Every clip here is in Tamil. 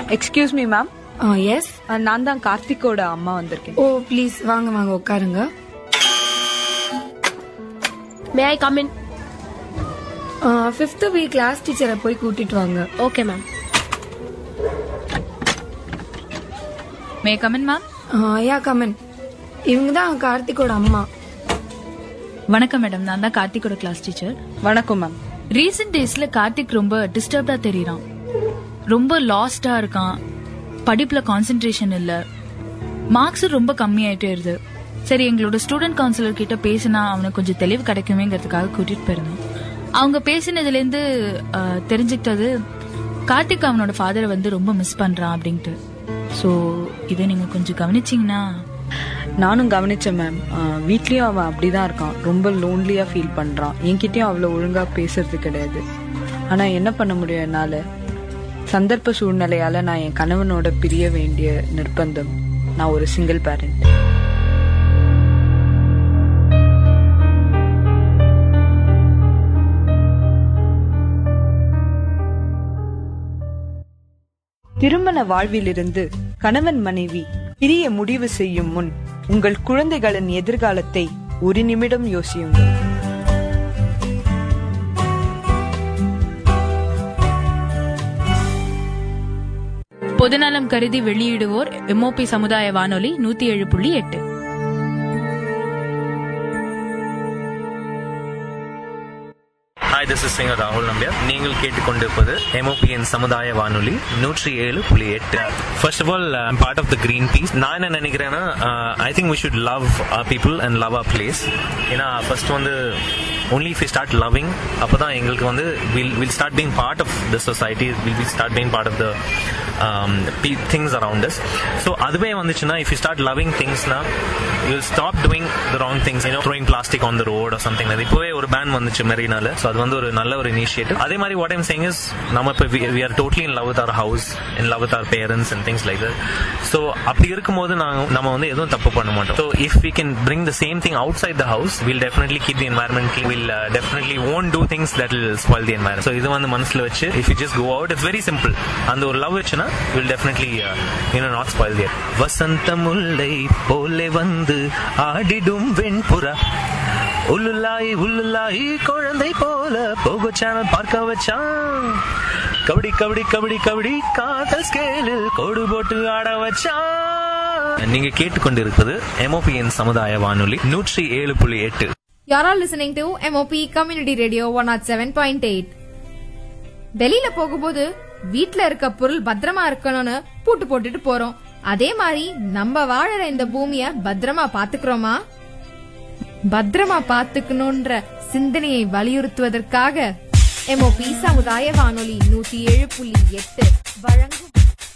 எக்ஸ்கியூஸ் மீ மேம் எஸ் நான் தான் கார்த்திக்கோட அம்மா வந்திருக்கேன் ஓ ப்ளீஸ் வாங்க வாங்க உட்காருங்க may I come in fifth week class டீச்சரை போய் கூட்டிட்டு வாங்க okay ma'am may come in ma'am yeah come in இவங்க தான் கார்த்திகோட அம்மா வணக்கம் மேடம் நான் தான் கார்த்திகோட கிளாஸ் டீச்சர் வணக்கம் மேம் ரீசெண்ட் டேஸ்ல கார்த்திக் ரொம்ப டிஸ்டர்ப்டா தெரியறான் ரொம்ப லாஸ்டா இருக்கான் படிப்புல கான்சென்ட்ரேஷன் இல்ல மார்க்ஸ் ரொம்ப கம்மியாயிட்டே இருது சரி எங்களோட ஸ்டூடெண்ட் கவுன்சிலர் கிட்ட பேசினா அவனுக்கு கொஞ்சம் தெளிவு கிடைக்குமேங்கிறதுக்காக கூட்டிட்டு போயிருந்தோம் அவங்க பேசினதுல இருந்து அஹ், தெரிஞ்சுக்கிட்டது கார்த்திக் அவனோட ஃபாதரை வந்து ரொம்ப மிஸ் பண்றான் அப்படின்ட்டு சோ இதை நீங்க கொஞ்சம் கவனிச்சீங்கன்னா நானும் கவனிச்சேன் மேம் வீட்லயும் அவன் அப்படிதான் இருக்கான் ரொம்ப லோன்லியா ஃபீல் பண்றான் என்கிட்டயும் அவ்வளவு ஒழுங்கா பேசுறது கிடையாது ஆனா என்ன பண்ண முடியும் என்னால சந்தர்ப்ப சூழ்நிலையால நான் என் கணவனோட பிரிய வேண்டிய நிர்பந்தம் நான் ஒரு சிங்கிள் பேரண்ட் திருமண வாழ்விலிருந்து கணவன் மனைவி பிரிய முடிவு செய்யும் முன் உங்கள் குழந்தைகளின் எதிர்காலத்தை ஒரு நிமிடம் யோசியுங்கள் பொதுநலம் கருதி வெளியிடுவோர் எம்ஓபி சமுதாய வானொலி நூத்தி ஏழு புள்ளி எட்டு ஹாய் திஸ் இஸ் சிங்கர் ராகுல் நம்பியார் நீங்கள் கேட்டுக்கொண்டிருப்பது எம்ஓபிஎன் சமுதாய வானொலி நூற்றி ஏழு புள்ளி எட்டு first of all part of the green peace நான் என்ன நினைக்கிறேன்னா I think we should love people and love a place ஏன்னா ஃபர்ஸ்ட் வந்து only if you start loving அப்போ தான் எங்களுக்கு வந்து will will start being part of the society will will start being part of the things around us so அதுவே வந்துச்சுன்னா இஃப் யூ ஸ்டார்ட் லவ்விங் திங்ஸ்னா you stop doing the wrong things you know throwing plastic on the road or something அது இப்போவே ஒரு பேன் வந்துச்சு மெரினால ஸோ அது வந்து ஒரு நல்ல ஒரு இனிஷியேட்டிவ் அதே மாதிரி வாட் ஐம் சேங் இஸ் நம்ம இப்போ we are totally in love with our house in love with our parents and things like that so அப்படி இருக்கும்போது நாங்கள் நம்ம வந்து எதுவும் தப்பு பண்ண மாட்டோம் so if we can bring the same thing அவுட் சைட் the house will definitely keep the environment will definitely won't do things that will spoil the environment so இது வந்து மனசில் வச்சு if you just go out it's very simple அந்த ஒரு லவ் வச்சுன்னா will definitely you know not spoil their வசந்த முல்லை போலே வந்து ஆடிடும் வெண்புறா உள்ளுல்லாய் உள்ளுல்லாய் குழந்தை போல போகோ சேனல் பார்க்க வச்சான் கபடி கபடி கபடி கபடி காதல் ஸ்கேலில் கோடு போட்டு ஆட வச்சான் நீங்க கேட்டுக்கொண்டிருப்பது எம்ஓபிஎன் சமுதாய வானொலி நூற்றி ஏழு புள்ளி எட்டு You're all listening to MOP Community Radio 107.8. வெளியில போகும்போது வீட்ல இருக்க பொருள் பத்திரமா இருக்கணும்னு பூட்டு போட்டுட்டு போறோம் அதே மாதிரி நம்ம வாழற இந்த பூமிய பத்திரமா பாத்துக்கிறோமா பத்திரமா பாத்துக்கணும்ன்ற சிந்தனையை வலியுறுத்துவதற்காக MOP சமுதாய வானொலி நூத்தி ஏழு புள்ளி எட்டு வழங்கும்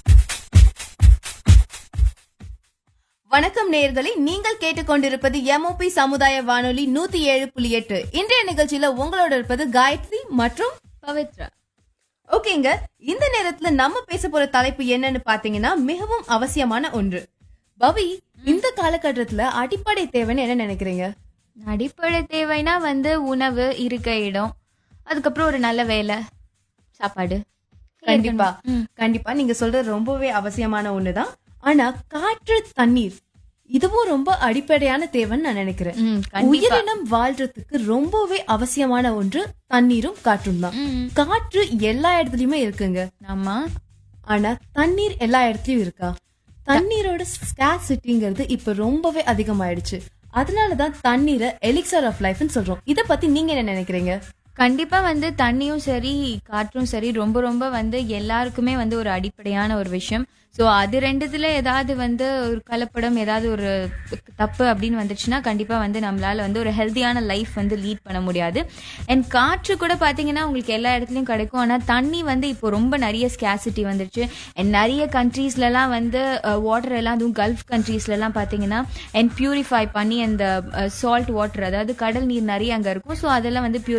வணக்கம் நேயர்களே நீங்கள் கேட்டுக்கொண்டிருப்பது எம்ஓபி சமுதாய வானொலி நூத்தி ஏழு புள்ளி எட்டு இன்றைய நிகழ்ச்சியில உங்களோட இருப்பது காயத்ரி மற்றும் பவித்ரா ஓகேங்க இந்த நேரத்துல நம்ம பேச போற தலைப்பு என்னன்னு பாத்தீங்கன்னா மிகவும் அவசியமான ஒன்று பவி இந்த காலகட்டத்துல அடிப்படை தேவைன்னு என்ன நினைக்கிறீங்க அடிப்படை தேவைனா வந்து உணவு இருக்க இடம் அதுக்கப்புறம் ஒரு நல்ல வேலை சாப்பாடு கண்டிப்பா கண்டிப்பா நீங்க சொல்றது ரொம்பவே அவசியமான ஒண்ணுதான் ஆனா காற்று தண்ணீர் இதுவும் ரொம்ப அடிப்படையான தேவைன்னு நான் நினைக்கிறேன் ம், கண்டிப்பா. உயிரினம் வாழ்றதுக்கு ரொம்பவே அவசியமான ஒன்று தண்ணீரும் காற்றும் தான் ம். காற்று எல்லா இடத்துலயுமே இருக்குங்க ஆமா ஆனா தண்ணீர் எல்லா இடத்துலயும் இருக்கா தண்ணீரோட ஸ்காசிட்டிங்கிறது இப்ப ரொம்பவே அதிகமாயிடுச்சு அதனாலதான் தண்ணீரை எலிக்சர் ஆஃப் லைஃப்னு சொல்றோம் இத பத்தி நீங்க என்ன நினைக்கிறீங்க கண்டிப்பா வந்து தண்ணியும் சரி காற்றும் சரி ரொம்ப ரொம்ப வந்து எல்லாருக்குமே வந்து ஒரு அடிப்படையான ஒரு விஷயம் ஸோ அது ரெண்டுத்துல ஏதாவது வந்து ஒரு கலப்படம் ஏதாவது ஒரு தப்பு அப்படின்னு வந்துச்சுன்னா கண்டிப்பா வந்து நம்மளால வந்து ஒரு ஹெல்த்தியான லைஃப் வந்து லீட் பண்ண முடியாது அண்ட் காற்று கூட பாத்தீங்கன்னா உங்களுக்கு எல்லா இடத்துலயும் கிடைக்கும் ஆனா தண்ணி வந்து இப்போ ரொம்ப நிறைய ஸ்கேசிட்டி வந்துருச்சு அண்ட் நிறைய கண்ட்ரீஸ்லலாம் வந்து வாட்டர் எல்லாம் அதுவும் கல்ஃப் கண்ட்ரீஸ்லலாம் பார்த்தீங்கன்னா அண்ட் பியூரிஃபை பண்ணி அந்த சால்ட் வாட்டர் அதாவது கடல் நீர் நிறைய அங்கே இருக்கும் ஸோ அதெல்லாம் வந்து பியூரிஃபை பண்ணி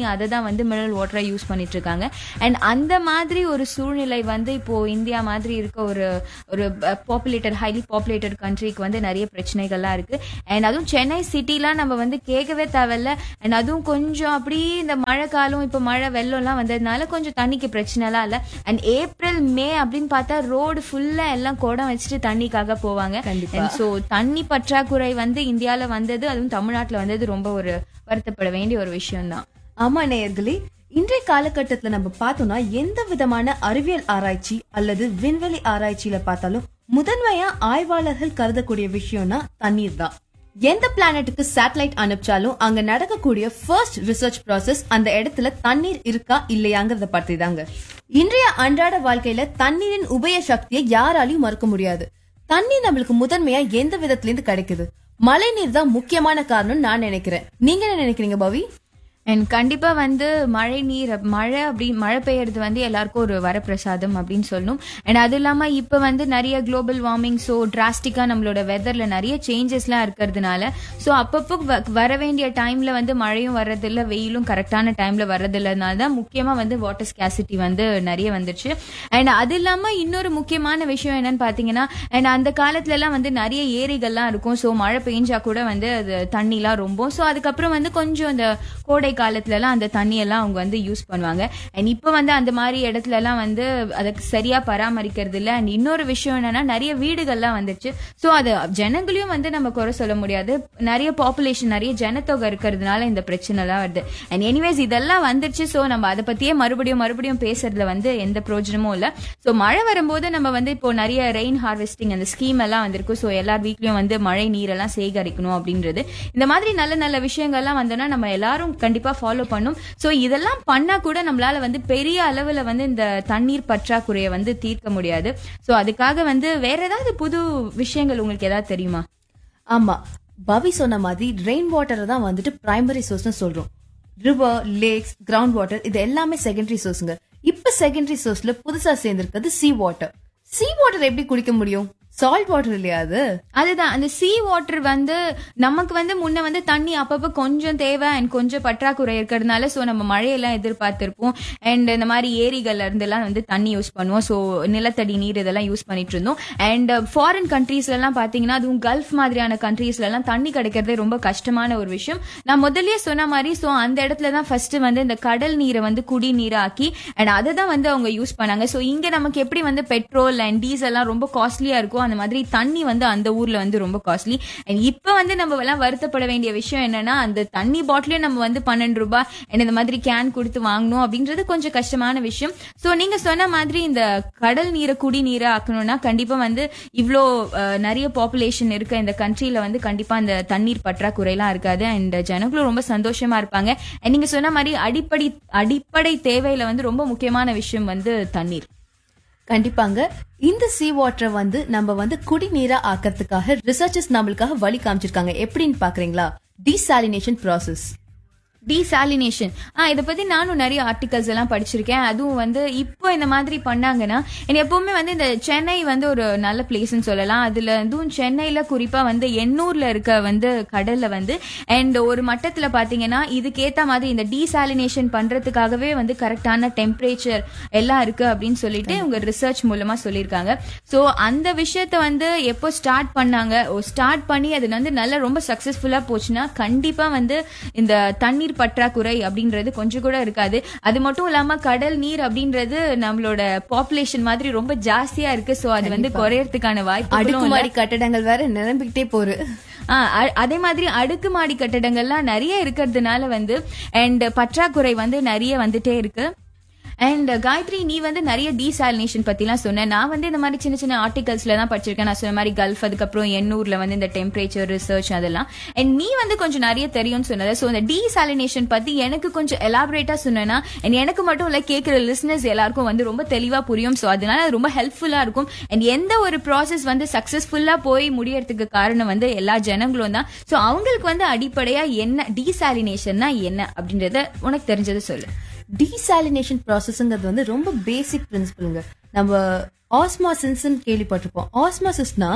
அதை தான் வந்து மினரல் வாட்டரா யூஸ் பண்ணிட்டு இருக்காங்க அண்ட் அந்த மாதிரி ஒரு சூழ்நிலை வந்து இப்போ இந்தியா மாதிரி இருக்க ஒரு ஒரு பாப்புலேட்டட் ஹைலி பாப்புலேட்டட் கண்ட்ரிக்கு வந்து நிறைய பிரச்சனைகள்லாம் இருக்கு அண்ட் அதுவும் சென்னை சிட்டிலாம் நம்ம வந்து கேட்கவே தேவையில்ல அண்ட் அதுவும் கொஞ்சம் அப்படி இந்த மழை காலம் இப்போ மழை வெள்ளம்லாம் வந்ததுனால கொஞ்சம் தண்ணிக்கு பிரச்சனைலாம் இல்லை அண்ட் ஏப்ரல் மே அப்படின்னு பார்த்தா ரோடு ஃபுல்லா எல்லாம் குடம் வச்சுட்டு தண்ணிக்காக போவாங்க ஸோ தண்ணி பற்றாக்குறை வந்து இந்தியால வந்தது அதுவும் தமிழ்நாட்டுல வந்தது ரொம்ப ஒரு வருத்தப்பட வேண்டிய ஒரு விஷயம் தான் ஆமா நேயர்களே இன்றைய காலகட்டத்துல நம்ம பார்த்தோம்னா எந்த விதமான அறிவியல் ஆராய்ச்சி அல்லது விண்வெளி ஆராய்ச்சியில பார்த்தாலும் முதன்மையா ஆய்வாளர்கள் கருதக்கூடிய விஷயம்னா தண்ணீர் தான் எந்த பிளானட்டுக்கு சேட்டலைட் அனுப்பிச்சாலும் அங்க நடக்கக்கூடிய ஃபர்ஸ்ட் ரிசர்ச் ப்ராசஸ் அந்த இடத்துல தண்ணீர் இருக்கா இல்லையாங்கிறத பற்றி தாங்க இன்றைய அன்றாட வாழ்க்கையில தண்ணீரின் உபய சக்தியை யாராலையும் மறுக்க முடியாது தண்ணீர் நம்மளுக்கு முதன்மையா எந்த விதத்துல இருந்து கிடைக்குது மழை நீர் தான் முக்கியமான காரணம் நான் நினைக்கிறேன் நீங்க என்ன நினைக்கிறீங்க பவி அண்ட் கண்டிப்பா வந்து மழை நீர் அப்- மழை அப்படி மழை பெய்யறது வந்து எல்லாருக்கும் ஒரு வரப்பிரசாதம் அப்படின்னு சொல்லணும் அண்ட் அது இல்லாம இப்ப வந்து நிறைய குளோபல் வார்மிங் ஸோ டிராஸ்டிக்கா நம்மளோட வெதர்ல நிறைய சேஞ்சஸ்லாம் இருக்கிறதுனால ஸோ அப்பப்போ வ- வர வேண்டிய டைம்ல வந்து மழையும் வர்றதில்ல வெயிலும் கரெக்டான டைம்ல வர்றதில்லனால தான் முக்கியமா வந்து வாட்டர் ஸ்கேசிட்டி வந்து நிறைய வந்துருச்சு அண்ட் அது இல்லாம இன்னொரு முக்கியமான விஷயம் என்னன்னு பாத்தீங்கன்னா அண்ட் அந்த காலத்துல எல்லாம் வந்து நிறைய ஏரிகள்லாம் இருக்கும் ஸோ மழை பெஞ்சா கூட வந்து அது தண்ணிலாம் ரொம்ப ஸோ அதுக்கப்புறம் வந்து கொஞ்சம் இந்த கோடை காலத்துல எல்லாம் அந்த தண்ணி எல்லாம் அவங்க வந்து யூஸ் பண்ணுவாங்க அண்ட் இப்போ வந்து அந்த மாதிரி இடத்துல எல்லாம் வந்து அதுக்கு சரியா பராமரிக்கிறது இல்ல அண்ட் இன்னொரு விஷயம் என்னன்னா நிறைய வீடுகள்லாம் வந்துருச்சு ஸோ அது ஜனங்களையும் வந்து நம்ம குறை சொல்ல முடியாது நிறைய பாப்புலேஷன் நிறைய ஜனத்தொகை இருக்கிறதுனால இந்த பிரச்சனை எல்லாம் வருது அண்ட் எனிவேஸ் இதெல்லாம் வந்துருச்சு ஸோ நம்ம அதை பத்தியே மறுபடியும் மறுபடியும் பேசுறதுல வந்து எந்த பிரயோஜனமும் இல்ல ஸோ மழை வரும்போது நம்ம வந்து இப்போ நிறைய ரெயின் ஹார்வெஸ்டிங் அந்த ஸ்கீம் எல்லாம் வந்திருக்கு ஸோ எல்லார் வீட்லயும் வந்து மழை நீரெல்லாம் சேகரிக்கணும் அப்படின்றது இந்த மாதிரி நல்ல நல்ல விஷயங்கள்லாம் வந்தோம்னா நம்ம எல்லாரும் கண்டிப்பா ஃபாலோ பண்ணும் ஸோ இதெல்லாம் பண்ணா கூட நம்மளால வந்து பெரிய அளவுல வந்து இந்த தண்ணீர் பற்றாக்குறையை வந்து தீர்க்க முடியாது ஸோ அதுக்காக வந்து வேற ஏதாவது புது விஷயங்கள் உங்களுக்கு ஏதாவது தெரியுமா ஆமா பவி சொன்ன மாதிரி ரெயின் வாட்டரை தான் வந்துட்டு பிரைமரி சோர்ஸ்னு சொல்றோம் ரிவர் லேக்ஸ் கிரவுண்ட் வாட்டர் இது எல்லாமே செகண்டரி சோர்ஸ்ங்க இப்ப செகண்டரி சோர்ஸ்ல புதுசா சேர்ந்திருக்கிறது சீ வாட்டர் சீ வாட்டர் எப்படி குடிக்க முடியும் சால்ட் வாட்டர் இல்லையா அது அதுதான் அந்த சீ வாட்டர் வந்து நமக்கு வந்து முன்ன வந்து தண்ணி அப்பப்போ கொஞ்சம் தேவை அண்ட் கொஞ்சம் பற்றாக்குறை இருக்கிறதுனால ஸோ நம்ம மழையெல்லாம் எதிர்பார்த்திருப்போம் அண்ட் இந்த மாதிரி ஏரிகள்ல இருந்தெல்லாம் வந்து தண்ணி யூஸ் பண்ணுவோம் ஸோ நிலத்தடி நீர் இதெல்லாம் யூஸ் பண்ணிட்டு இருந்தோம் அண்ட் ஃபாரின் கண்ட்ரீஸ்ல எல்லாம் பாத்தீங்கன்னா அதுவும் கல்ஃப் மாதிரியான கண்ட்ரீஸ்ல எல்லாம் தண்ணி கிடைக்கிறதே ரொம்ப கஷ்டமான ஒரு விஷயம் நான் முதல்லயே சொன்ன மாதிரி ஸோ அந்த இடத்துல தான் ஃபர்ஸ்ட் வந்து இந்த கடல் நீரை வந்து குடிநீராக்கி அண்ட் அதை தான் வந்து அவங்க யூஸ் பண்ணாங்க ஸோ இங்க நமக்கு எப்படி வந்து பெட்ரோல் அண்ட் டீசல் எல்லாம் ரொம்ப காஸ்ட்லியா இருக்கும் அந்த மாதிரி தண்ணி வந்து அந்த ஊர்ல வந்து ரொம்ப காஸ்ட்லி அண்ட் இப்போ வந்து நம்ம எல்லாம் வருத்தப்பட வேண்டிய விஷயம் என்னன்னா அந்த தண்ணி பாட்டிலையும் நம்ம வந்து பன்னெண்டு ரூபாய் and இந்த மாதிரி கேன் கொடுத்து வாங்கணும் அப்படின்றது கொஞ்சம் கஷ்டமான விஷயம் ஸோ நீங்க சொன்ன மாதிரி இந்த கடல் நீரை குடிநீரை ஆக்கணும்னா கண்டிப்பா வந்து இவ்வளோ அஹ், நிறைய பாப்புலேஷன் இருக்க இந்த கண்ட்ரில வந்து கண்டிப்பா இந்த தண்ணீர் பற்றாக்குறைலாம் இருக்காது அண்ட் ஜனங்களும் ரொம்ப சந்தோஷமா இருப்பாங்க And நீங்க சொன்ன மாதிரி அடிப்படை அடிப்படை தேவையில வந்து ரொம்ப முக்கியமான விஷயம் வந்து தண்ணீர் கண்டிப்பாங்க இந்த சீ வாட்டரை வந்து நம்ம வந்து குடிநீரா ஆக்கிறதுக்காக ரிசர்ச்சர்ஸ் நம்மளுக்காக வழி காமிச்சிருக்காங்க எப்படின்னு பாக்குறீங்களா டீசாலினேஷன் ப்ராசஸ் டீசாலினேஷன் ஆ இதை பத்தி நானும் நிறைய ஆர்டிகல்ஸ் எல்லாம் படிச்சிருக்கேன் அதுவும் வந்து இப்போ இந்த மாதிரி பண்ணாங்கன்னா எனக்கு எப்பவுமே வந்து இந்த சென்னை வந்து ஒரு நல்ல பிளேஸ்னு சொல்லலாம் அதுல அதுவும் சென்னையில குறிப்பா வந்து எண்ணூர்ல இருக்க வந்து கடல்ல வந்து அண்ட் ஒரு மட்டத்துல பாத்தீங்கன்னா இதுக்கேத்த மாதிரி இந்த டீசாலினேஷன் பண்றதுக்காகவே வந்து கரெக்டான டெம்பரேச்சர் எல்லாம் இருக்கு அப்படின்னு சொல்லிட்டு இவங்க ரிசர்ச் மூலமா சொல்லியிருக்காங்க சோ அந்த விஷயத்த வந்து எப்போ ஸ்டார்ட் பண்ணாங்க ஸ்டார்ட் பண்ணி அது வந்து நல்ல ரொம்ப சக்சஸ்ஃபுல்லா போச்சுன்னா கண்டிப்பா வந்து இந்த தண்ணீர் பற்றாக்குறை அப்படின்றது கொஞ்சம் கூட இருக்காது அது மட்டும் இல்லாம கடல் நீர் அப்படின்றது நம்மளோட பாப்புலேஷன் மாதிரி ரொம்ப ஜாஸ்தியா இருக்கு சோ அது வந்து குறையறதுக்கான வாய்ப்பு அடுக்குமாடி கட்டடங்கள் வேற நிரம்பிக்கிட்டே போரு ஆ, அ- அதே மாதிரி அடுக்குமாடி கட்டடங்கள்லாம் நிறைய இருக்கிறதுனால வந்து அண்ட் பற்றாக்குறை வந்து நிறைய வந்துட்டே இருக்கு அண்ட் காயத்ரி நீ வந்து நிறைய டீசாலினேஷன் பத்திலாம் சொன்ன நான் வந்து இந்த மாதிரி சின்ன சின்ன ஆர்டிகல்ஸ்ல தான் படிச்சிருக்கேன் நான் சொன்ன மாதிரி கல்ஃப் அதுக்கப்புறம் எண்ணூர்ல வந்து இந்த டெம்பரேச்சர் ரிசர்ச் அதெல்லாம் அண்ட் நீ வந்து கொஞ்சம் நிறைய தெரியும்னு சொன்னது ஸோ இந்த டீசாலினேஷன் பத்தி எனக்கு கொஞ்சம் எலாபரேட்டா சொன்னேன்னா and எனக்கு மட்டும் இல்ல கேட்கிற லிசனர்ஸ் எல்லாருக்கும் வந்து ரொம்ப தெளிவா புரியும் ஸோ அதனால அது ரொம்ப ஹெல்ப்ஃபுல்லா இருக்கும் அண்ட் எந்த ஒரு ப்ராசஸ் வந்து சக்சஸ்ஃபுல்லா போய் முடியறதுக்கு காரணம் வந்து எல்லா ஜனங்களும் தான் ஸோ அவங்களுக்கு வந்து அடிப்படையா என்ன டீசாலினேஷன்னா என்ன அப்படின்றத உனக்கு தெரிஞ்சது சொல்லு டீசாலினேஷன் ப்ராசஸ்ங்கிறது வந்து ரொம்ப பேசிக் பிரின்சிபலுங்க நம்ம ஆஸ்மாசின்ஸ் கேள்விப்பட்டிருப்போம் ஆஸ்மாசிஸ்னா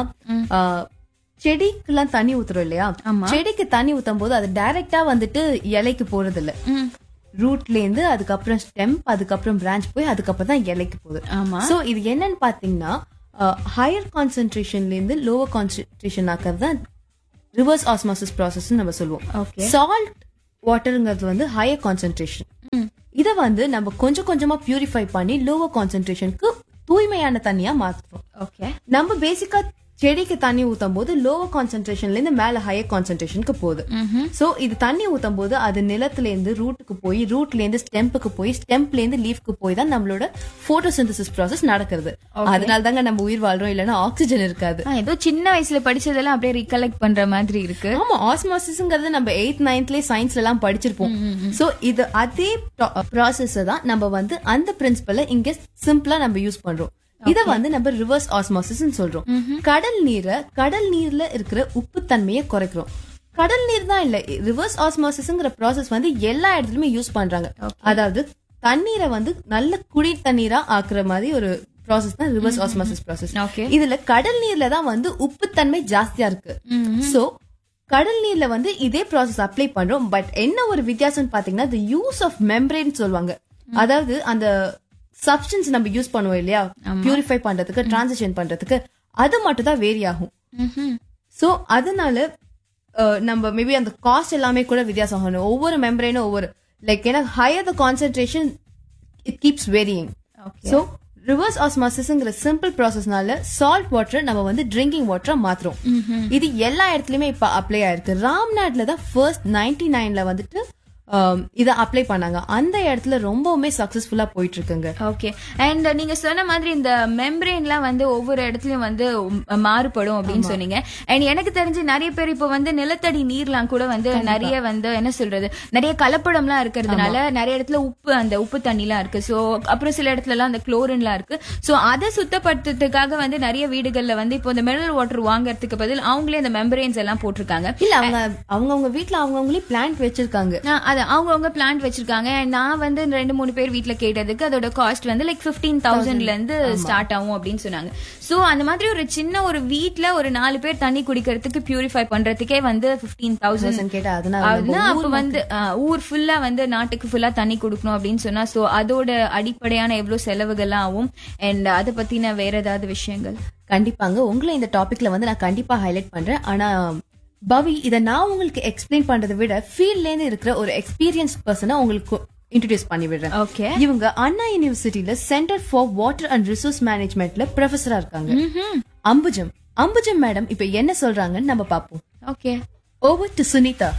செடிக்கெல்லாம் தண்ணி ஊத்துறோம் இல்லையா செடிக்கு தண்ணி ஊத்தும் போது அது டைரக்டா வந்துட்டு இலைக்கு போறது இல்ல ரூட்ல இருந்து அதுக்கப்புறம் ஸ்டெம்ப் அதுக்கப்புறம் பிரான்ச் போய் அதுக்கப்புறம் தான் இலைக்கு போகுது ஆமா சோ இது என்னன்னு பாத்தீங்கன்னா ஹையர் கான்சென்ட்ரேஷன்ல இருந்து லோவர் கான்சென்ட்ரேஷன் ஆக்கிறது தான் ரிவர்ஸ் ஆஸ்மாசிஸ் ப்ராசஸ் நம்ம சொல்லுவோம் Okay. சால்ட் வாட்டருங்கிறது வந்து ஹையர் கான்சென்ட்ரேஷன் இத வந்து நம்ம கொஞ்சம் கொஞ்சமா பியூரிஃபை பண்ணி லோவர் கான்சென்ட்ரேஷனுக்கு தூய்மையான தண்ணியா மாத்துறோம் ஓகே நம்ம பேசிக்கா செடிக்கு தண்ணி ஊத்தும் போது லோவர் கான்சென்ட்ரேஷன்ல இருந்து மேல ஹையர் கான்சென்ட்ரேஷனுக்கு போகுது சோ இது தண்ணி ஊத்தும் போது அது நிலத்துல இருந்து ரூட்டுக்கு போய் ரூட்ல இருந்து ஸ்டெம்புக்கு போய் ஸ்டெம்ப்ல இருந்து லீஃப்க்கு போய் தான் நம்மளோட போட்டோசிந்தசிஸ் ப்ராசஸ் நடக்கிறது அதனால தாங்க நம்ம உயிர் வாழ்றோம் இல்லைன்னா ஆக்சிஜன் இருக்காது ஆ, ஏதோ சின்ன வயசுல படிச்சதெல்லாம் அப்படியே ரீகலெக்ட் பண்ற மாதிரி இருக்கு ஆமா ஆஸ்மாசிஸ்ங்கிறது நம்ம எயித் நைன்த்லயே சயின்ஸ்ல எல்லாம் படிச்சிருப்போம் சோ இது அதே ப்ராசஸ் தான் நம்ம வந்து அந்த பிரின்சிபலை இங்க சிம்பிளா நம்ம யூஸ் பண்றோம் இத வந்து நம்ம ரிவர்ஸ் ஆஸ்மாசிஸ் சொல்றோம் கடல் நீரை கடல் நீர்ல இருக்கிற உப்பு தன்மையை குறைக்கிறோம் கடல் நீர் தான் இல்ல ரிவர்ஸ் ஆஸ்மாசிஸ்ங்கிற ப்ராசஸ் வந்து எல்லா இடத்துலயுமே யூஸ் பண்றாங்க அதாவது தண்ணீரை வந்து நல்ல குடி தண்ணீரா ஆக்குற மாதிரி ஒரு ப்ராசஸ் தான் ரிவர்ஸ் ஆஸ்மாசிஸ் ப்ராசஸ் Okay. இதுல கடல் நீர்ல தான் வந்து உப்புத்தன்மை ஜாஸ்தியா இருக்கு சோ கடல் நீர்ல வந்து இதே ப்ராசஸ் அப்ளை பண்றோம் பட் என்ன ஒரு வித்தியாசம் பாத்தீங்கன்னா the யூஸ் ஆஃப் மெம்பரேன் சொல்லுவாங்க அதாவது அந்த சப்ஸ்டன்ஸ் நம்ம யூஸ் பண்ணுவோம் இல்லையா பியூரிஃபை பண்றதுக்கு டிரான்சிஷன் பண்றதுக்கு அது மட்டும் தான் வேரி ஆகும் சோ அதனால அஹ், நம்ம மேபி அந்த காஸ்ட் எல்லாமே கூட வித்தியாசம் ஆகணும் ஒவ்வொரு மெம்பரேனும் ஒவ்வொரு லைக் ஏன்னா higher the concentration it keeps varying so reverse ஆஸ்மாசிஸ்ங்கிற சிம்பிள் ப்ராசஸ்னால சால்ட் வாட்டர் நம்ம வந்து ட்ரிங்கிங் வாட்டரா மாத்துறோம் இது எல்லா இடத்துலயுமே இப்ப அப்ளை ஆயிருக்கு ராம்நாட்ல தான் ஃபர்ஸ்ட் நைன்டி நைன்ல வந்துட்டு ஆம், இத அப்ளை பண்ணாங்க அந்த இடத்துல ரொம்பவுமே சக்சஸ்ஃபுல்லா போயிட்டு இருக்குங்க ஓகே அண்ட் நீங்க சொன்ன மாதிரி இந்த மெம்பரேன்லாம் வந்து ஒவ்வொரு இடத்துலயும் வந்து உம், மாறுபடும் அப்படின்னு சொன்னீங்க அண்ட் எனக்கு தெரிஞ்சு நிறைய பேர் இப்போ வந்து நிலத்தடி நீர்லாம் கூட வந்து நிறைய வந்து என்ன சொல்றது நிறைய கலப்படம்லாம் இருக்கிறதுனால நிறைய இடத்துல உப்பு அந்த உப்பு தண்ணிலாம் இருக்கு ஸோ அப்புறம் சில இடத்துல எல்லாம் அந்த குளோரின்லாம் இருக்கு ஸோ அதை சுத்தப்படுத்துறதுக்காக வந்து நிறைய வீடுகள்ல வந்து இப்போ இந்த மினரல் வாட்டர் வாங்குறதுக்கு பதில் அவங்களே இந்த மெம்பரேன்ஸ் எல்லாம் போட்டிருக்காங்க இல்ல அவங்க அவங்கவுங்க வீட்ல அவங்கவுங்களே பிளான்ட் வச்சிருக்காங்க நான் அது அவங்கவுங்க பிளான்ட் வச்சிருக்காங்க And நான் வந்து ரெண்டு மூணு பேர் வீட்ல கேட்டதுக்கு அதோட காஸ்ட் வந்து லைக் ஃபிஃப்டீன் தௌசண்ட்ல இருந்து ஸ்டார்ட் ஆகும் அப்படின்னு சொன்னாங்க சோ அந்த மாதிரி ஒரு சின்ன ஒரு வீட்ல ஒரு நாலு பேர் தண்ணி குடிக்கிறதுக்கு பியூரிஃபை பண்றதுக்கே வந்து ஃபிஃப்டீன் தௌசண்ட் கேட்டா அதனால அதுனா அப்ப வந்து அஹ், ஊர் ஃபுல்லா வந்து நாட்டுக்கு ஃபுல்லா தண்ணி கொடுக்கணும் அப்படின்னு சொன்னா சோ அதோட அடிப்படையான எவ்வளவு செலவுகள்லாம் ஆகும் அண்ட் அதை பத்தின வேற ஏதாவது விஷயங்கள் கண்டிப்பாங்க உங்களை இந்த டாபிக்ல வந்து நான் கண்டிப்பா ஹைலைட் பண்றேன் ஆனா பவி இத நான் உங்களுக்கு எக்ஸ்பிளைன் பண்றதை விட ஃபீல்ட்ல இருந்து இருக்கிற ஒரு எக்ஸ்பீரியன்ஸ் பர்சனா உங்களுக்கு இன்ட்ரடியூஸ் பண்ணி விடுறேன் ஓகே இவங்க அண்ணா யூனிவர்சிட்டியில centre for water and resource மேனேஜ்மெண்ட்ல ப்ரொஃபஸரா இருக்காங்க அம்புஜம் அம்புஜம் மேடம் இப்ப என்ன சொல்றாங்கன்னு நம்ம பாப்போம் ஓகே ஓவர் டு சுனிதா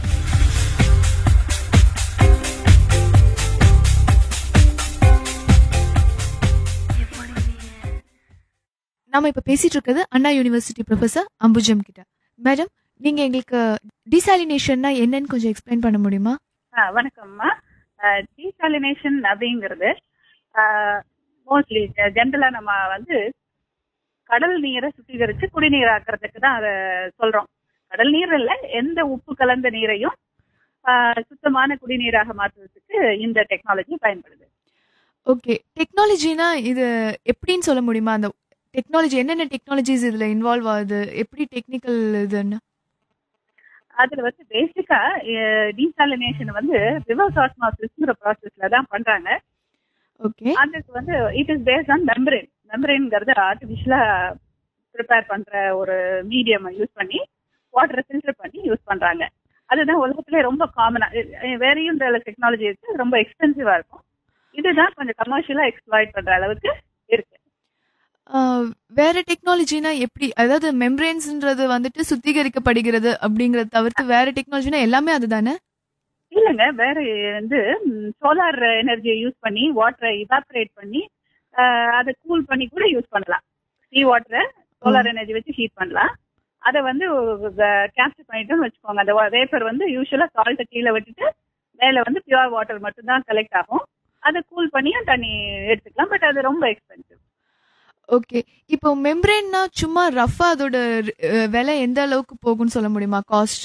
நாம இப்ப பேசிட்டு இருக்கிறது அண்ணா யூனிவர்சிட்டி ப்ரொஃபசர் அம்புஜம் கிட்ட மேடம் நீங்க எங்களுக்கு டிசாலினேஷன்னா என்னன்னு கொஞ்சம் எக்ஸ்பிளைன் பண்ண முடியுமா ஆ, வணக்கம்மா டீசாலினேஷன் அப்படிங்கிறது மோஸ்ட்லி ஜென்ரலா நம்ம வந்து கடல் நீரை சுத்திகரிச்சு குடிநீர் ஆக்குறதுக்கு தான் அதை சொல்றோம் கடல் நீர் இல்ல எந்த உப்பு கலந்த நீரையும் ஆ, சுத்தமான குடிநீராக மாற்றுவதற்கு இந்த டெக்னாலஜி பயன்படுது ஓகே டெக்னாலஜினா இது எப்படின்னு சொல்ல முடியுமா அந்த டெக்னாலஜி என்னென்ன டெக்னாலஜிஸ் இதுல இன்வால்வ் ஆகுது எப்படி டெக்னிக்கல் இதுன்னு அதுல வந்து பேசிக்கா டீசாலினேஷன் வந்து ரிவர்ஸ் ஆஸ்மாசிஸ்ங்கிற ப்ராசஸ்ல தான் பண்றாங்க ஓகே அதுக்கு வந்து it is based on membrane மெம்பரேன்ங்கிறது ஆர்டிஃபிஷியலா ப்ரிப்பேர் பண்ற ஒரு மீடியம் யூஸ் பண்ணி வாட்டரை ஃபில்டர் பண்ணி யூஸ் பண்றாங்க அதுதான் உலகத்திலே ரொம்ப காமனா வேறையும் இந்த டெக்னாலஜி இருக்கு ரொம்ப எக்ஸ்பென்சிவா இருக்கும் இதுதான் கொஞ்சம் கமர்ஷியலா எக்ஸ்ப்ளாய்ட் பண்ற அளவுக்கு இருக்கு வேற டெக்னாலஜினா எப்படி அதாவது மெம்பரேன்ஸ்ன்றது வந்துட்டு சுத்திகரிக்கப்படுகிறது அப்படிங்கறத தவிர்த்து வேற டெக்னாலஜினா எல்லாமே அதுதானே இல்லைங்க வேற வந்து சோலார் எனர்ஜியை யூஸ் பண்ணி வாட்டரை இவாபரேட் பண்ணி ஆஹ், அதை கூல் பண்ணி கூட யூஸ் பண்ணலாம் சீ வாட்டரை சோலார் எனர்ஜி வச்சு ஹீட் பண்ணலாம் அதை வந்து கேப்சர் பண்ணிட்டோம்னு வச்சுக்கோங்க அந்த வேப்பர் வந்து யூஸ்வலா சால்ட்டை கீழே விட்டுட்டு மேல வந்து பியூர் வாட்டர் மட்டும்தான் கலெக்ட் ஆகும் அதை கூல் பண்ணியும் தண்ணி எடுத்துக்கலாம் பட் அது ரொம்ப எக்ஸ்பென்சிவ் ஓகே இப்போ மெம்பரேன்னா சும்மா ரஃபா அதோட அஹ், விலை எந்த அளவுக்கு போகும்னு சொல்ல முடியுமா காஸ்ட்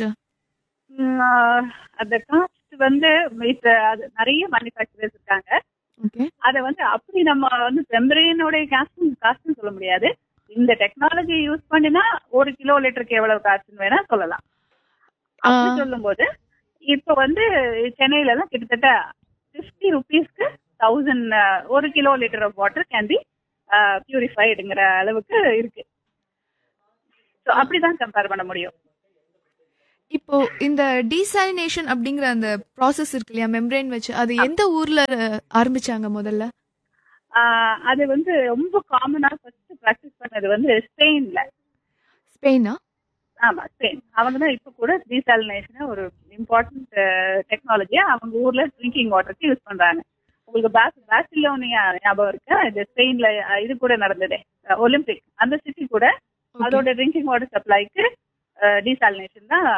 அந்த காஸ்ட் வந்து இப்ப அது நிறைய மேனுஃபேக்சரர்ஸ் இருக்காங்க ஓகே அதை வந்து அப்படி நம்ம வந்து மெம்பரேனோட காஸ்ட் காஸ்ட்னு சொல்ல முடியாது இந்த டெக்னாலஜி யூஸ் பண்ணினா ஒரு கிலோ லிட்டருக்கு எவ்வளவு காசுன்னு வேணா சொல்லலாம் அப்படி சொல்லும்போது இப்ப வந்து சென்னையில எல்லாம் கிட்டத்தட்ட ஃபிஃப்டி ருபீஸ்க்கு தௌசண்ட் ஒரு kilo litre of water can be பியூரிஃபைடுங்கிற அளவுக்கு இருக்கு ஸோ அப்படிதான் கம்பேர் பண்ண முடியும் இப்போ இந்த டீசாலினேஷன் அப்படிங்கிற அந்த ப்ராசஸ் இருக்கு இல்லையா மெம்பரேன் வச்சு அது எந்த ஊர்ல ஆரம்பிச்சாங்க முதல்ல ஆஹ் அது வந்து ரொம்ப காமனா ஃபர்ஸ்ட் ப்ராக்டிஸ் பண்ணது வந்து ஸ்பெயின்ல ஸ்பெயினா ஆமா ஸ்பெயின் அவங்க தான் இப்ப கூட டீசாலினேஷன் ஒரு இம்பார்ட்டன்ட் டெக்னாலஜியா அவங்க ஊர்ல ட்ரிங்கிங் வாட்டருக்கு யூஸ் பண்றாங்க உங்களுக்கு பேஸ் பேசிலோனியா ஞாபகம் இருக்கு இது ஸ்பெயின்ல அஹ், இது கூட நடந்ததே ஒலிம்பிக் அந்த சிட்டி கூட அதோட ட்ரிங்கிங் வாட்டர் சப்ளைக்கு டீசாலினேஷன் தான்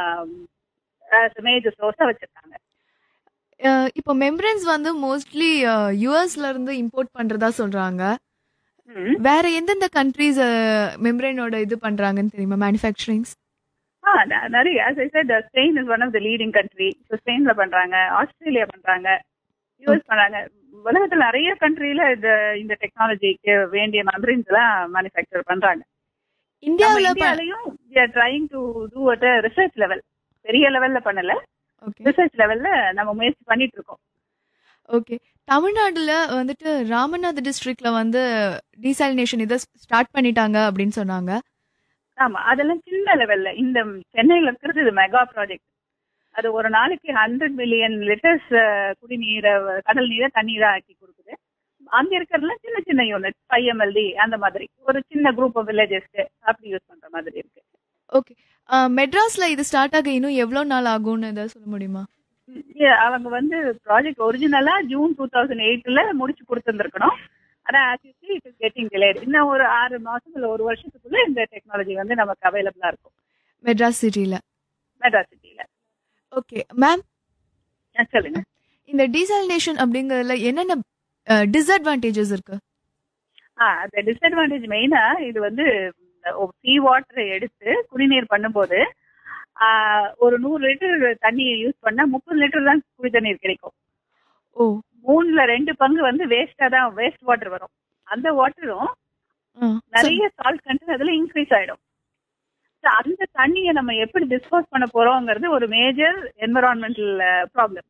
மேஜர் சோர்ஸா வச்சிருக்காங்க அஹ் இப்போ மெம்பரன்ஸ் வந்து மோஸ்ட்லி யூஎஸ்ல இருந்து இம்போர்ட் பண்றதா சொல்றாங்க வேற எந்தெந்த கண்ட்ரீஸ் மெம்பரேனோட இது பண்றாங்கன்னு தெரியுமா மேனுஃபேக்சரிங்ஸ் ஆ ந- நிறைய as I said Spain is one of the leading country so ஸ்பெயின்ல பண்றாங்க ஆஸ்திரேலியா பண்றாங்க யூஎஸ் பண்றாங்க உலகத்துல நிறைய கண்ட்ரில இந்த இந்த டெக்னாலஜிக்கு வேண்டிய மெம்பரின்ஸ் எல்லாம் மேனுஃபேக்சர் பண்றாங்க இந்தியாவுல நம்ம இந்தியாலயும் trying to do at research level பெரிய லெவல்ல பண்ணல ரிசர்ச் லெவல்ல நம்ம முயற்சி பண்ணிட்டு இருக்கோம் ஓகே தமிழ்நாடுல வந்துட்டு ராமநாத் டிஸ்ட்ரிக்ட்ல வந்து டீசாலினேஷன் இதை ஸ்டார்ட் பண்ணிட்டாங்க அப்படின்னு சொன்னாங்க ஆமா அதெல்லாம் சின்ன லெவல்ல இந்த சென்னையில இருக்கிறது இது மெகா ப்ராஜெக்ட் அது ஒரு நாளைக்கு ஹண்ட்ரட் மில்லியன் லிட்டர்ஸ் குடிநீரை கடல் நீரை தண்ணீரா ஆக்கி கொடுக்குது அங்க இருக்கிறதுலாம் சின்ன சின்ன யூனிட் ஃபைவ் எம்எல்டி அந்த மாதிரி ஒரு சின்ன குரூப் ஆஃப் வில்லேஜஸ்க்கு அப்படி யூஸ் பண்ற மாதிரி இருக்கு ஓகே மெட்ராஸ்ல இது ஸ்டார்ட் ஆக இன்னும் எவ்வளவு நாள் ஆகும்னு ஏதாவது சொல்ல முடியுமா Yeah, அவங்க வந்து ப்ராஜெக்ட் ஒரிஜினலா ஜூன் டூ தௌசண்ட் எயிட்ல முடிச்சு கொடுத்துருந்துருக்கணும் ஆனா actually it is getting delayed இன்னும் ஒரு ஆறு மாசம் இல்ல ஒரு வருஷத்துக்குள்ள இந்த டெக்னாலஜி வந்து நமக்கு அவைலபிளா இருக்கும் மெட்ராஸ் சிட்டில மெட்ராஸ் சிட்டில ஓகே மேம் சொல்லுங்க இந்த டீசாலினேஷன் அப்படிங்கறதுல என்னென்ன டிஸ்அட்வான்டேஜஸ் இருக்கு ஆ அந்த டிஸ்அட்வான்டேஜ் மெயினா இது வந்து சீ வாட்டரை எடுத்து குடிநீர் பண்ணும்போது ஆ, ஒரு நூறு லிட்டர் தண்ணியை யூஸ் பண்ணா முப்பது லிட்டர் தான் குடி தண்ணீர் கிடைக்கும் ஓ மூணுல ரெண்டு பங்கு வந்து வேஸ்டா தான் வேஸ்ட் வாட்டர் வரும் அந்த வாட்டரும் நிறைய சால்ட் கண்டென்ட் அதுல இன்க்ரீஸ் ஆயிடும் So, அந்த தண்ணியை நம்ம எப்படி டிஸ்போஸ் பண்ண போறோங்கிறது ஒரு மேஜர் என்விரான்மெண்டல் ப்ராப்ளம்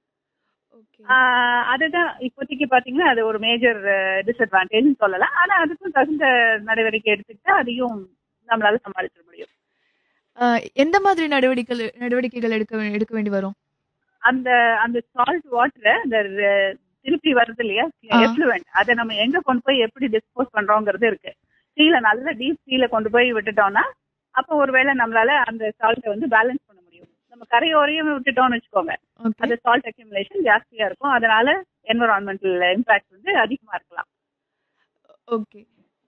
அதுதான் இப்போதைக்கு பாத்தீங்கன்னா அது ஒரு மேஜர் டிஸ்அட்வான்டேஜ் சொல்லலாம் ஆனா அதுக்கும் தகுந்த நடவடிக்கை எடுத்துக்கிட்டா அதையும் நம்மளால சமாளிச்சிட முடியும் அஹ், எந்த மாதிரி நடவடிக்கைகள் நடவடிக்கைகள் எடுக்க வே- எடுக்க வேண்டி வரும் அந்த அந்த சால்ட் வாட்டரை அந்த ர- திருப்பி வருது இல்லையா எஃப்ளூவெண்ட் அதை நம்ம எங்க கொண்டு போய் எப்படி டிஸ்போஸ் பண்றோங்கிறது இருக்கு சீல நல்ல டீப் சீல கொண்டு போய் விட்டுட்டோம்னா அப்போ ஒருவேளை நம்மளால அந்த சால்ட்டை வந்து பேலன்ஸ் பண்ண முடியும் நம்ம கரையோரையும் விட்டுட்டோம்னு வச்சுக்கோங்க அந்த சால்ட் அக்யூமுலேஷன் ஜாஸ்தியா இருக்கும் அதனால என்விரான்மெண்டல் இம்பாக்ட் வந்து அதிகமா இருக்கலாம் ஓகே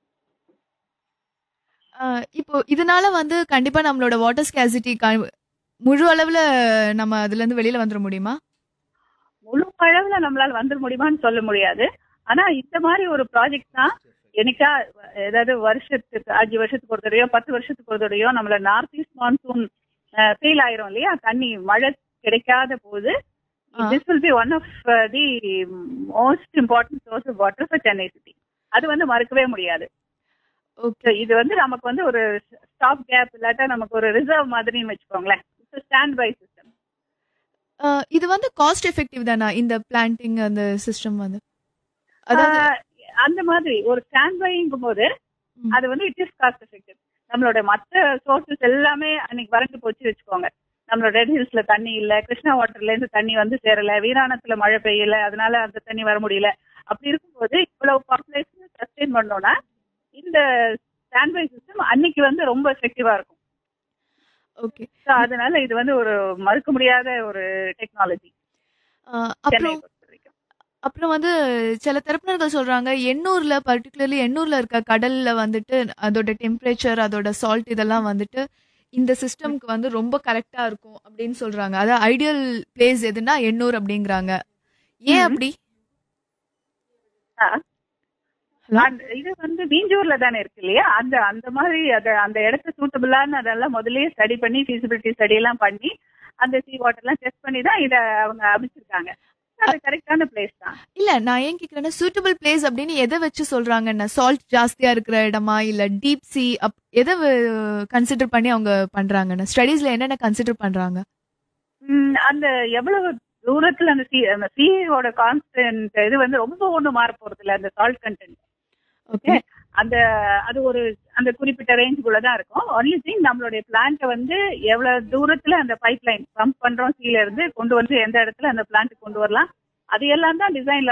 இப்போ இதனால வந்து கண்டிப்பா நம்மளோட வாட்டர் ஸ்கேசிட்டி முழு அளவுல நம்ம அதுல இருந்து வெளியில வந்துட முடியுமா முழு அளவுல நம்மளால வந்துட முடியுமான்னு சொல்ல முடியாது ஆனா இந்த மாதிரி ஒரு ப்ராஜெக்ட் தான் எனக்கா ஏதாவது வருஷத்துக்கு அஞ்சு வருஷத்துக்கு ஒரு தடவையோ பத்து வருஷத்துக்கு ஒரு தடவையோ நம்மள நார்த் ஈஸ்ட் மான்சூன் ஃபெயில் ஆயிரும் இல்லையா தண்ணி மழை கிடைக்காத போது this will be one of the most important source of water for Chennai city அது வந்து மறுக்கவே முடியாது So, இது வந்து நமக்கு வந்து ஒரு ஸ்டாப் கேப் இல்லாட்டா நமக்கு ஒரு ரிசர்வ் மாதிரின்னு வச்சுக்கோங்களேன் ஸ்டாண்ட் பை சிஸ்டம் அஹ், இது வந்து காஸ்ட் எஃபெக்டிவ் தானா இந்த பிளான்டிங் அந்த சிஸ்டம் வந்து அதாவது ஆஹ் அந்த மாதிரி ஒரு ஸ்டாண்ட் பைங்கும் போது அது வந்து இட் இஸ் காஸ்ட் எஃபெக்டிவ் நம்மளோட மற்ற சோர்சஸ் எல்லாமே அன்னைக்கு வறண்டு போச்சு வச்சுக்கோங்க நம்மளோட ரெட் ஹில்ஸ்ல தண்ணி இல்ல கிருஷ்ணா வாட்டர்ல இருந்து தண்ணி வந்து சேரல வீராணத்துல மழை பெய்யல அதனால அந்த தண்ணி வர முடியல அப்படி இருக்கும்போது இவ்வளவு பாப்புலேஷன் சஸ்டெயின் பண்ணோம்னா இந்த ஸ்டாண்ட் பை சிஸ்டம் அன்னைக்கு வந்து ரொம்ப எஃபெக்டிவா இருக்கும் ஓகே So, அதனால இது வந்து ஒரு மறுக்க முடியாத ஒரு டெக்னாலஜி அஹ், அப்புறம் அப்புறம் வந்து சில தரப்பினர்கள் சொல்றாங்க எண்ணூர்ல பர்டிகுலர்லி எண்ணூர்ல இருக்க கடல்ல வந்துட்டு அதோட டெம்பரேச்சர் அதோட சால்ட் இதெல்லாம் வந்துட்டு இந்த சிஸ்டம்க்கு வந்து ரொம்ப கரெக்டா இருக்கும் அப்படின்னு சொல்றாங்க அதாவது ஐடியல் பிளேஸ் எதுனா எண்ணூர் அப்படிங்கறாங்க ஏன் அப்படி அந்த- இது வந்து மீஞ்சூர்ல தானே இருக்கு இல்லையா அந்த அந்த மாதிரி அத அந்த இடத்த சூட்டபிளான அதெல்லாம் முதல்லயே ஸ்டடி பண்ணி ஃபீசிபிலிட்டி ஸ்டடி எல்லாம் பண்ணி அந்த சீ வாட்டர் எல்லாம் டெஸ்ட் பண்ணி தான் இத அவங்க அமைச்சிருக்காங்க அது கரெக்டான பிளேஸ் தான் இல்ல நான் ஏன் கேக்குறேன்னா சூட்டபிள் பிளேஸ் அப்படின்னு எதை வச்சு சொல்றாங்கன்னா சால்ட் ஜாஸ்தியா இருக்கிற இடமா இல்ல டீப் சி அப் எதை கன்சிடர் பண்ணி அவங்க பண்றாங்கன்னு ஸ்டடீஸ்ல என்னென்ன கன்சிடர் பண்றாங்க ம், அந்த எவ்வளவு தூரத்துல அந்த சி அந்த சீயோட கான்ஸ்டன்ட் இது வந்து ரொம்ப ஒண்ணு மாற போறது இல்ல அந்த சால்ட் கண்டென்ட் ஓகே அந்த அது ஒரு அந்த குறிப்பிட்ட ரேஞ்சுக்குள்ள தான் இருக்கும் ஒன்லி திங் நம்மளுடைய பிளான்ட்டை வந்து எவ்வளவு தூரத்துல அந்த பைப் லைன் பம்ப் பண்றோம் சீல இருந்து கொண்டு வந்து எந்த இடத்துல அந்த பிளான்ட் கொண்டு வரலாம் அது எல்லாம் தான் டிசைன்ல